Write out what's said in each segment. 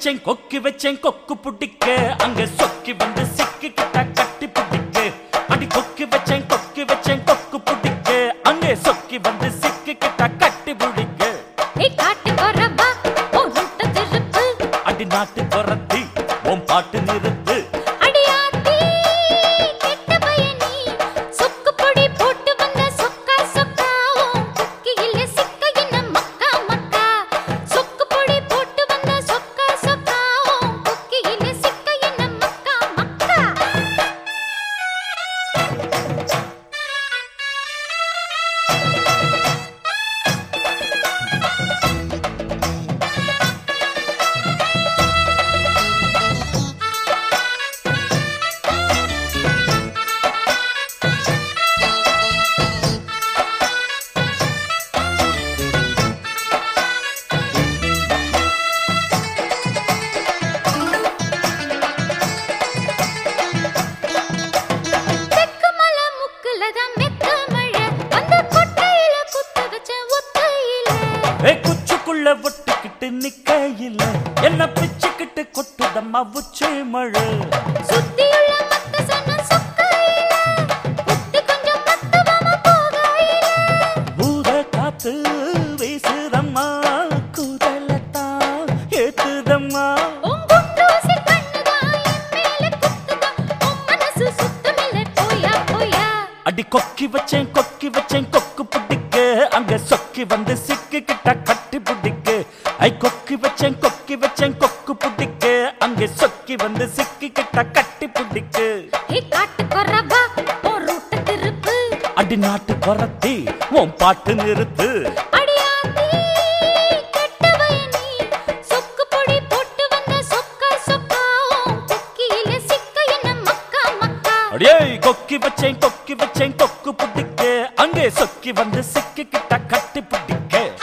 வச்சேன் கொக்கி வச்சேன் கொக்கு புடிக்க அங்க சொக்கி வந்து சிக்கி கிட்ட கட்டி புடிக்க அடி கொக்கி வச்சேன் கொக்கி வச்சேன் கொக்கு புடிக்க அங்கே சொக்கி வந்து சிக்கி கிட்ட கட்டி புடிக்க ஏய் காட்டு வரவா ஓ ரூட்ட திருப்பு அடி நாட்டு துரத்தி உன் பாட்டு நிறுத்து அடியாத்தி கெட்ட பயனி சொக்கு பொடி போட்டு வந்த சொக்கா சொக்கா உன் குக்கியில சிக்க என்ன மக்கா மக்கா சொக்கு பொடி போட்டு வந்த சொக்கா சொக்கா உன் குக்கியில சிக்க என்ன மக்கா மக்கா தெக்கு மலை முக்குல தான் மெத்த மழை அந்த கொட்டையில குத்து வச்ச ஒத்தையில ஏ குச்சுக்குள்ள ஒட்டுக்கிட்டு நிக்கையில என்ன பிச்சுக்கிட்டு கொட்டுதம்மா உச்சி மழை சுத்தியுள்ள மத்த சொன்ன சொக்கையில புத்தி கொஞ்சம் மத்துவமா போகையில பூத காத்து வீசுதம்மா குதலத்தான் ஏத்துதம்மா உன் குண்டூசி கண்ணுதான் என் மேல குத்துதான் உன் மனசு சுத்தமில்லை போயா போயா அடி கொக்கி வச்சேன் கொக்கி வச்சேன் கொக்கு புடிக்க அங்க சொக்கி வந்து சிக்கி கிட்ட கட்டி புடிக்க ஐ கொக்கி வச்சேன் கொக்கி வச்சேன் கொக்கு புடிக்க அங்க சொக்கி வந்து சிக்கி கிட்ட கட்டி புடிக்க ஏ காட்டு கொரவா உன் ரூட்ட திருப்பு அடி நாட்டு குரத்தி உன் பாட்டு நிறுத்து அடியாத்தி கெட்ட பயனி சொக்கு பொடி போட்டு வந்த சொக்கா சொக்கா உன் குக்கியில சிக்க என்ன மக்கா மக்கா அடியே கொக்கி வச்சேன் கொக்கி வச்சேன் கொக்கு புடிக்க அங்கே சொக்கி வந்து சிக்கி கிட்ட கட்டி புடிக்க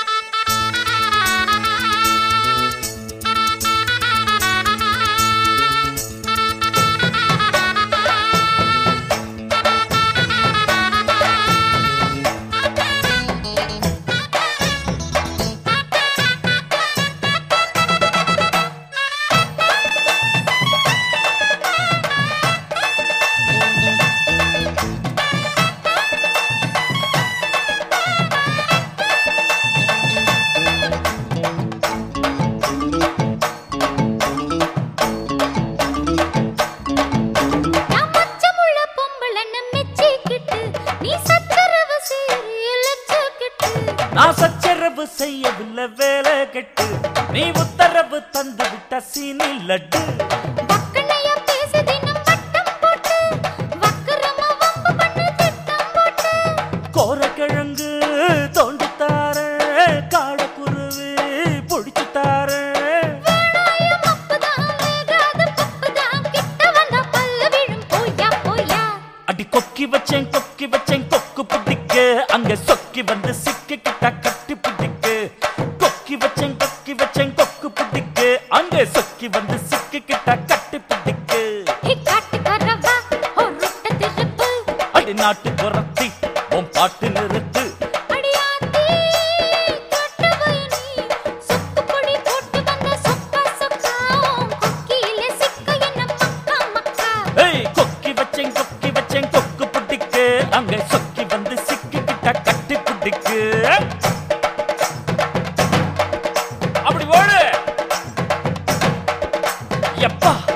நான் மச்சமுள்ள பொம்பளைன்னு மெச்சிக்கிட்டு, நீ சச்சரவு செய்றிய லட்சக்கிட்டு. நான் சச்சரவு செய்யவில்லை வேலை கெட்டு நீ உத்தரவு தந்து விட்ட சீனி லட்டு வக்கணையா பேசி தினம் வட்டம் போட்டு, வக்கரமா வம்பு பண்ணு திட்டம் போட்டு. கோரக்கிழங்கு தோண்டி தார காடக்குருவி பிடிச்சு தார வேணாய மப்புதான், வேகாத பப்புதான், கிட்ட வந்தா பல்லு விழும். போயா, போயா. அடி கொக்கி வச்சேன் கொக்கி வச்சேன் கொக்கு பிடிக்க அங்க சொக்கி வந்து சிக்கி கிட்ட கட்டி பிடிக்க கொக்கி வச்சேன் கொக்கி வச்சேன் கொக்கு பிடிக்க அங்க சொக்கி வந்து சிக்கி கிட்ட கட்டி பிடிக்க ஹே, காட்டுக்காரவா, ஒரு ரொட்ட திருப்பு. அடி நாட்டு குரத்தி உன் பாட்டு நிறுத்து அடியாத்தி, கெட்ட பயனி, சொக்கு பொடி போட்டு வந்த சொக்கா சொக்கா, உன் கொக்கியில சிக்க என்ன மக்கா மக்கா. ஏய் கொக்கி வச்சேன் கொக்கி வச்சேன் கொக்கு பிடிக்க அங்க சொக்கி வந்து சிக்கி கிட்ட கட்டி பிடிக்க அப்படி ஓடு எப்பா